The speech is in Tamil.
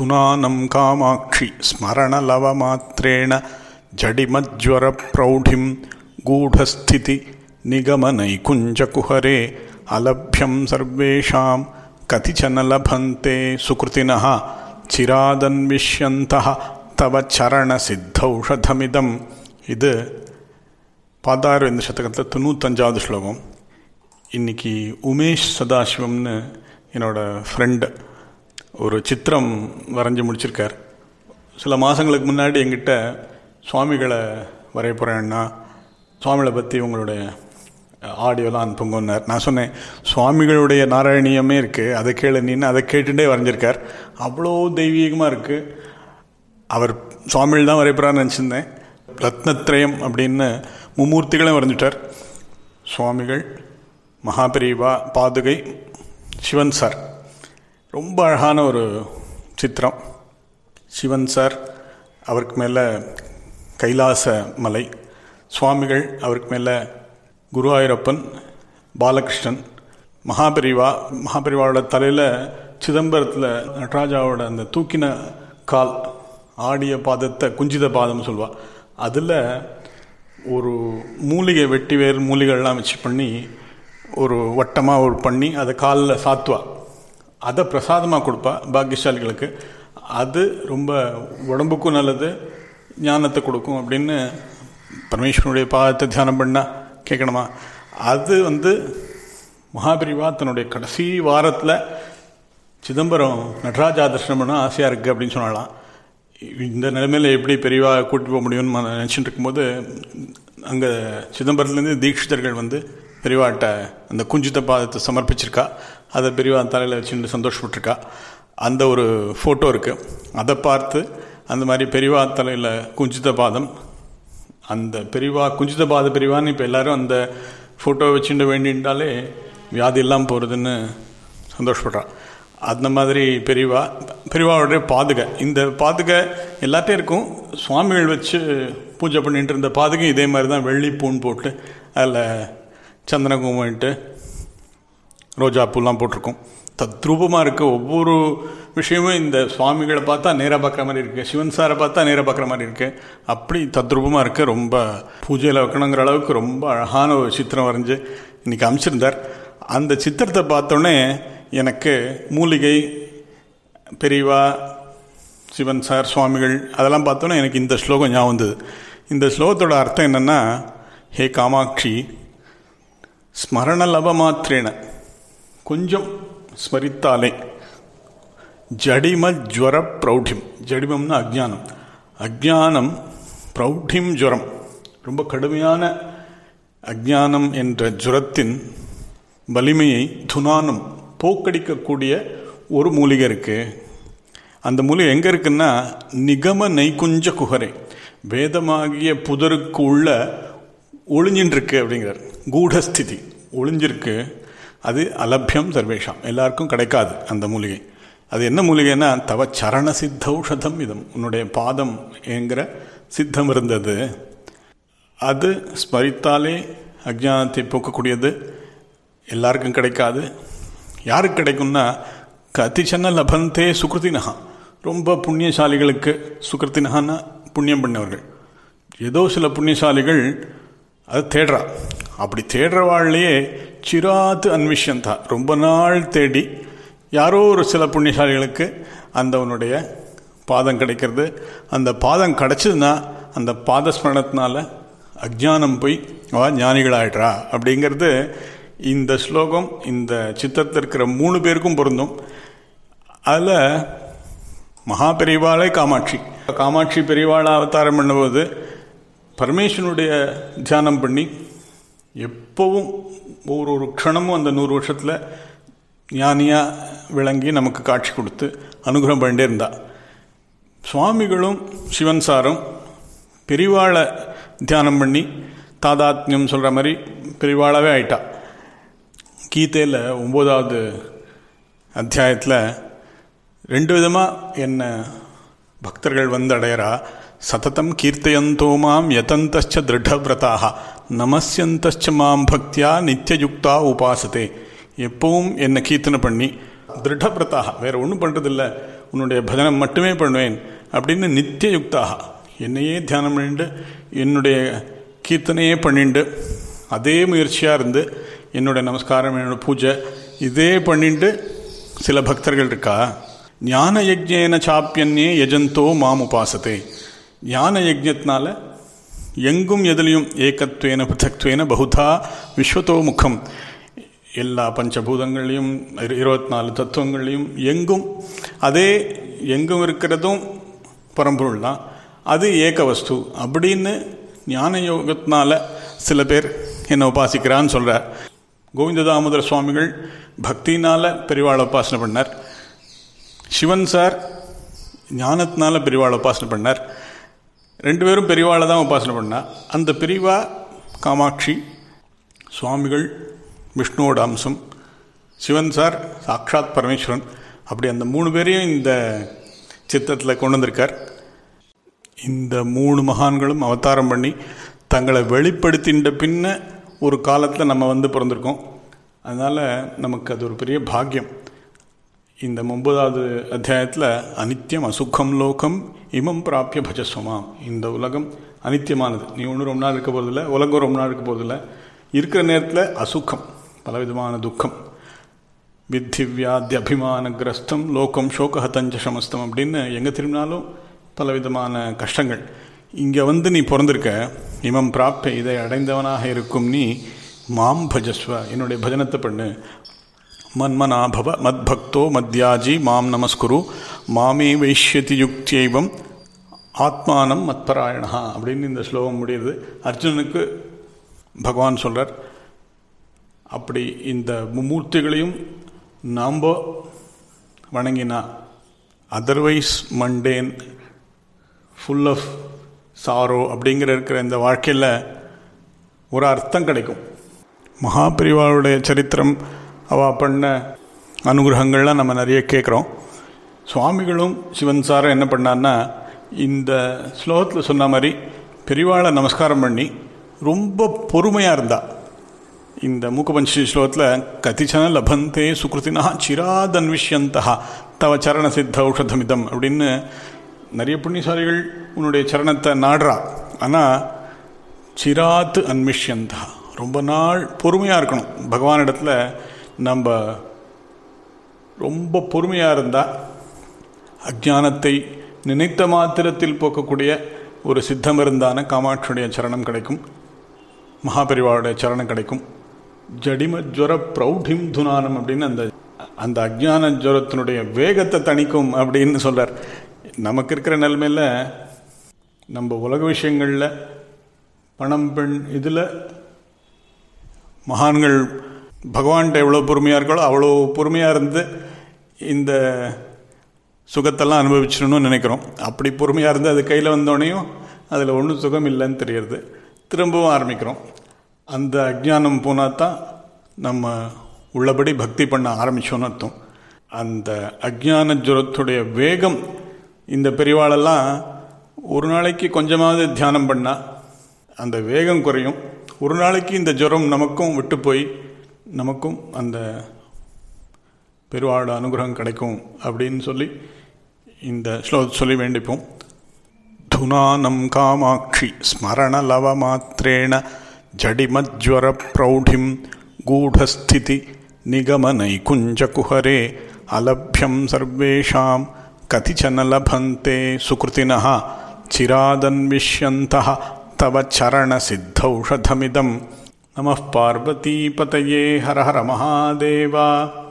धुनानं कामाक्षि स्मरणलवमात्रेण जडिमज्वरप्रौढिं गूढस्थिति निगमनैकुञ्जकुहरे अलभ्यं सर्वेषां कतिचन लभन्ते सुकृतिनः चिरादन्विष्यन्तः तव चरणसिद्धौषधमिदम् இது பாதாறு இந்த சதகத்தில் தொண்ணூத்தஞ்சாவது ஸ்லோகம் இன்னைக்கு உமேஷ் சதாசிவம்னு என்னோட ஃப்ரெண்டு ஒரு சித்திரம் வரைஞ்சி முடிச்சிருக்கார் சில மாதங்களுக்கு முன்னாடி எங்கிட்ட சுவாமிகளை வரைய போகிறேன்னா சுவாமிகளை பற்றி உங்களுடைய ஆடியோலாம் அனுப்புங்கன்னார் நான் சொன்னேன் சுவாமிகளுடைய நாராயணியமே இருக்குது அதை கேளு நீன்னு அதை கேட்டுட்டே வரைஞ்சிருக்கார் அவ்வளோ தெய்வீகமாக இருக்குது அவர் சுவாமிகள் தான் வரைப்பறான்னு நினச்சிருந்தேன் ரத்னத்ரயம் அப்படின்னு மும்மூர்த்திகளையும் வரைஞ்சிட்டார் சுவாமிகள் மகாபிரிவா பாதுகை சிவன் சார் ரொம்ப அழகான ஒரு சித்திரம் சிவன் சார் அவருக்கு மேலே கைலாச மலை சுவாமிகள் அவருக்கு மேலே குருவாயூரப்பன் பாலகிருஷ்ணன் மகாபெரிவா மகாபெரிவாவோட தலையில் சிதம்பரத்தில் நடராஜாவோட அந்த தூக்கின கால் ஆடிய பாதத்தை குஞ்சித பாதம் சொல்வா அதில் ஒரு மூலிகை வெட்டி வேறு மூலிகைலாம் வச்சு பண்ணி ஒரு வட்டமாக ஒரு பண்ணி அதை காலில் சாத்துவா அதை பிரசாதமாக கொடுப்பா பாக்கியசாலிகளுக்கு அது ரொம்ப உடம்புக்கும் நல்லது ஞானத்தை கொடுக்கும் அப்படின்னு பரமேஸ்வரனுடைய பாதத்தை தியானம் பண்ணால் கேட்கணுமா அது வந்து மகாபிரிவா தன்னுடைய கடைசி வாரத்தில் சிதம்பரம் நடராஜா தரிசனம் பண்ண ஆசையாக இருக்குது அப்படின்னு சொன்னாலாம் இந்த நிலைமையில் எப்படி பெரியவா கூட்டி போக முடியும்னு நான் நினச்சிட்டு இருக்கும்போது அங்கே சிதம்பரத்துலேருந்து தீட்சிதர்கள் வந்து பெரியவாட்ட அந்த குஞ்சித பாதத்தை சமர்ப்பிச்சிருக்கா அதை பெரியவா தலையில் வச்சுட்டு சந்தோஷப்பட்டிருக்கா அந்த ஒரு ஃபோட்டோ இருக்குது அதை பார்த்து அந்த மாதிரி பெரியவா தலையில் குஞ்சித பாதம் அந்த பெரியவா குஞ்சித பாத பெரியவான்னு இப்போ எல்லோரும் அந்த ஃபோட்டோ வச்சுட்டு வேண்டின்றாலே வியாதி எல்லாம் போகிறதுன்னு சந்தோஷப்படுறா அந்த மாதிரி பெரியவா பெரியவாவுடைய பாதுகை இந்த பாதுகை எல்லாத்தையும் இருக்கும் சுவாமிகள் வச்சு பூஜை பண்ணிட்டு இருந்த பாதுகை இதே மாதிரி தான் வெள்ளி பூன் போட்டு அதில் சந்தன குங்குமிட்டு ரோஜா பூலாம் போட்டிருக்கும் தத்ரூபமாக இருக்க ஒவ்வொரு விஷயமும் இந்த சுவாமிகளை பார்த்தா நேராக பார்க்குற மாதிரி இருக்குது சிவன் சாரை பார்த்தா நேராக பார்க்குற மாதிரி இருக்குது அப்படி தத்ரூபமாக இருக்க ரொம்ப பூஜையில் வைக்கணுங்கிற அளவுக்கு ரொம்ப அழகான ஒரு சித்திரம் வரைஞ்சி இன்றைக்கி அமைச்சிருந்தார் அந்த சித்திரத்தை பார்த்தோன்னே எனக்கு மூலிகை பெரியவா சிவன் சார் சுவாமிகள் அதெல்லாம் பார்த்தோன்னே எனக்கு இந்த ஸ்லோகம் ஞாபகம் வந்தது இந்த ஸ்லோகத்தோட அர்த்தம் என்னென்னா ஹே காமாட்சி ஸ்மரண லபமாத்திரேன கொஞ்சம் ஸ்மரித்தாலே ஜடிம ஜுவர பிரௌಢிம் ஜடிமம்னா அஜ்ஞானம் அஜ்ஞானம் பிரௌಢிம் ஜுரம் ரொம்ப கடுமையான அஜ்ஞானம் என்ற ஜுரத்தின் வலிமையை துனானம் போக்கடிக்கக்கூடிய ஒரு மூலிகை இருக்குது அந்த மூலிகை எங்கே இருக்குன்னா நிகம நைக்குஞ்ச குகரை வேதமாகிய புதருக்கு உள்ள ஒளிஞ்சின்றிருக்கு அப்படிங்கிறார் கூடஸ்திதி ஒளிஞ்சிருக்கு அது அலபியம் சர்வேஷாம் எல்லாருக்கும் கிடைக்காது அந்த மூலிகை அது என்ன மூலிகைன்னா தவ சரண சித்தௌஷதம் இதம் உன்னுடைய பாதம் என்கிற சித்தம் இருந்தது அது ஸ்மரித்தாலே அஜானத்தை போக்கக்கூடியது எல்லாருக்கும் கிடைக்காது யாருக்கு கிடைக்கும்னா கத்திச்சன்ன லபந்தே சுகிருத்தினஹா ரொம்ப புண்ணியசாலிகளுக்கு சுகிருத்தினஹான்னா புண்ணியம் பண்ணவர்கள் ஏதோ சில புண்ணியசாலிகள் அது தேடுறா அப்படி தேடுறவாழ்லையே சிராத்து அன்விஷந்தா ரொம்ப நாள் தேடி யாரோ ஒரு சில புண்ணியசாலிகளுக்கு அந்தவனுடைய பாதம் கிடைக்கிறது அந்த பாதம் கிடைச்சதுன்னா அந்த பாதஸ்மரணத்தினால அஜானம் போய் அவ ஞானிகளாயிடுறா அப்படிங்கிறது இந்த ஸ்லோகம் இந்த சித்திரத்தில் இருக்கிற மூணு பேருக்கும் பொருந்தும் அதில் மகா பெரிவாளே காமாட்சி காமாட்சி பெரிவாளை அவதாரம் பண்ணும்போது பரமேஸ்வனுடைய தியானம் பண்ணி எப்பவும் ஒரு ஒரு க்ஷணமும் அந்த நூறு வருஷத்தில் ஞானியாக விளங்கி நமக்கு காட்சி கொடுத்து அனுகிரகம் பண்ணிட்டே இருந்தா சுவாமிகளும் சிவன் சாரும் பெரிவாளை தியானம் பண்ணி தாதாத்மியம் சொல்கிற மாதிரி பெரிவாளாவே ஆயிட்டா கீதையில் ஒம்போதாவது அத்தியாயத்தில் ரெண்டு விதமாக என்ன பக்தர்கள் வந்து அடையறா சததம் கீர்த்தயந்தோ மாம் யதந்தச்ச திருடவிரதாக நமஸ்யந்தச்ச மாம் பக்தியா நித்தியயுக்தா உபாசத்தே எப்பவும் என்னை கீர்த்தனை பண்ணி திருடவிரதாக வேற ஒன்றும் பண்ணுறதில்ல உன்னுடைய பஜனம் மட்டுமே பண்ணுவேன் அப்படின்னு நித்திய யுக்தாக என்னையே தியானம் பண்ணிட்டு என்னுடைய கீர்த்தனையே பண்ணிண்டு அதே முயற்சியாக இருந்து என்னுடைய நமஸ்காரம் என்னோட பூஜை இதே பண்ணிட்டு சில பக்தர்கள் இருக்கா ஞான யஜ்ஞேன சாப்பியன்னே யஜந்தோ மாம் உபாசத்தே ஞான யஜ்ஞத்தினால எங்கும் எதிலையும் ஏகத்வேன பிருத்தக்துவேன பகுதா விஸ்வத்தோ முகம் எல்லா பஞ்சபூதங்களையும் இருபத்தி நாலு தத்துவங்களையும் எங்கும் அதே எங்கும் இருக்கிறதும் பரம்பொருள் தான் அது ஏக வஸ்து அப்படின்னு ஞான யோகத்தினால சில பேர் என்னை உபாசிக்கிறான்னு சொல்கிறார் கோவிந்த தாமோதர சுவாமிகள் பக்தினால் பெரிவாளை உபாசனை பண்ணார் சிவன் சார் ஞானத்தினால பெரிவாளை உபாசனை பண்ணார் ரெண்டு பேரும் பெரிவாளை தான் உபாசனை பண்ணா அந்த பெரிவா காமாட்சி சுவாமிகள் விஷ்ணுவோட அம்சம் சிவன் சார் சாக்ஷாத் பரமேஸ்வரன் அப்படி அந்த மூணு பேரையும் இந்த சித்தத்தில் கொண்டு வந்திருக்கார் இந்த மூணு மகான்களும் அவதாரம் பண்ணி தங்களை வெளிப்படுத்தின்ற பின்ன ஒரு காலத்தில் நம்ம வந்து பிறந்திருக்கோம் அதனால் நமக்கு அது ஒரு பெரிய பாக்கியம் இந்த ஒன்பதாவது அத்தியாயத்தில் அனித்தியம் அசுக்கம் லோகம் இமம் பிராப்பிய பஜஸ்வமாம் இந்த உலகம் அனித்தியமானது நீ ஒன்றும் ரொம்ப நாள் இருக்க போகிறதில்ல உலகம் ரொம்ப நாள் இருக்க போகிறதில்ல இருக்கிற நேரத்தில் அசுக்கம் பலவிதமான துக்கம் வித்தி வியாதி அபிமானகிரஸ்தம் லோகம் சோகஹதஞ்ச சமஸ்தம் அப்படின்னு எங்கே திரும்பினாலும் பலவிதமான கஷ்டங்கள் இங்கே வந்து நீ பிறந்திருக்க இமம் பிராப்ப இதை அடைந்தவனாக இருக்கும் நீ மாம் பஜஸ்வ என்னுடைய பஜனத்தை பண்ணு மன்மனாபவ மத்பக்தோ மத்யாஜி மாம் நமஸ்குரு மாமே வைஷ்யதி யுக்தியைவம் ஆத்மானம் மத்பராயணா அப்படின்னு இந்த ஸ்லோகம் முடியுது அர்ஜுனனுக்கு பகவான் சொல்கிறார் அப்படி இந்த மும்மூர்த்திகளையும் நாம் வணங்கினா otherwise mundane full of sorrow அப்படிங்கிற இருக்கிற இந்த வாழ்க்கையில் ஒரு அர்த்தம் கிடைக்கும் மகாபிரிவாளுடைய சரித்திரம் அவள் பண்ண அனுகிரகங்கள்லாம் நம்ம நிறைய கேட்குறோம் சுவாமிகளும் சிவன் சாரும் என்ன பண்ணான்னா இந்த ஸ்லோகத்தில் சொன்ன மாதிரி பெரிவாளை நமஸ்காரம் பண்ணி ரொம்ப பொறுமையாக இருந்தா இந்த மூக்கபஞ்சி ஸ்லோகத்தில் கதிச்சன லபந்தே சுக்ருத்தினா சிராதன்விஷ்யந்தா தவ சரண சித்த ஔஷதமிதம் அப்படின்னு நிறைய புண்ணியசாலிகள் உன்னுடைய சரணத்தை நாடுறா ஆனால் சிராத்து அன்மிஷ்யந்தா ரொம்ப நாள் பொறுமையாக இருக்கணும் பகவானிடத்தில் நம்ம ரொம்ப பொறுமையாக இருந்தால் அஜானத்தை நினைத்த மாத்திரத்தில் போக்கக்கூடிய ஒரு சித்தம் இருந்தான காமாட்சியுடைய சரணம் கிடைக்கும் மகாபரிவாவுடைய சரணம் கிடைக்கும் ஜடிம ஜுவர பிரௌಢிம் துனானம் அப்படின்னு அந்த அந்த அஜான ஜுவரத்தினுடைய வேகத்தை தணிக்கும் அப்படின்னு சொல்கிறார் நமக்கு இருக்கிற நிலைமையில் நம்ம உலக விஷயங்களில் பணம் பெண் இதில் மகான்கள் பகவான்கிட்ட எவ்வளோ பொறுமையாக இருக்காளோ அவ்வளோ பொறுமையாக இருந்து இந்த சுகத்தெல்லாம் அனுபவிச்சிடணும்னு நினைக்கிறோம் அப்படி பொறுமையாக இருந்து அது கையில் வந்தோடனையும் அதில் ஒன்றும் சுகம் இல்லைன்னு தெரியுது திரும்பவும் ஆரம்பிக்கிறோம் அந்த அஜ்ஞானம் போனால் தான் நம்ம உள்ளபடி பக்தி பண்ண ஆரம்பித்தோன்னு அர்த்தம் அந்த அஜ்ஞான ஜுரத்துடைய வேகம் இந்த பெரிவாளெல்லாம் ஒரு நாளைக்கு கொஞ்சமாவது தியானம் பண்ணால் அந்த வேகம் குறையும் ஒரு நாளைக்கு இந்த ஜுரம் நமக்கும் விட்டு போய் நமக்கும் அந்த பெருவாழ அனுகிரகம் கிடைக்கும் அப்படின்னு சொல்லி இந்த ஸ்லோகம் சொல்லி வேண்டிப்போம் துனானம் காமாட்சி ஸ்மரணலவ மாத்திரேண ஜடிமஜ்வர பிரௌಢிம் गूढस्थिति निगमनैकुञ्जकुहरे अलभ्यं सर्वेषां कतिचन लभन्ते सुकृतिनः चिरादन्विष्यन्तः तव चरणसिद्धौषधमिदं नमः पार्वतीपतये हर हर महादेवा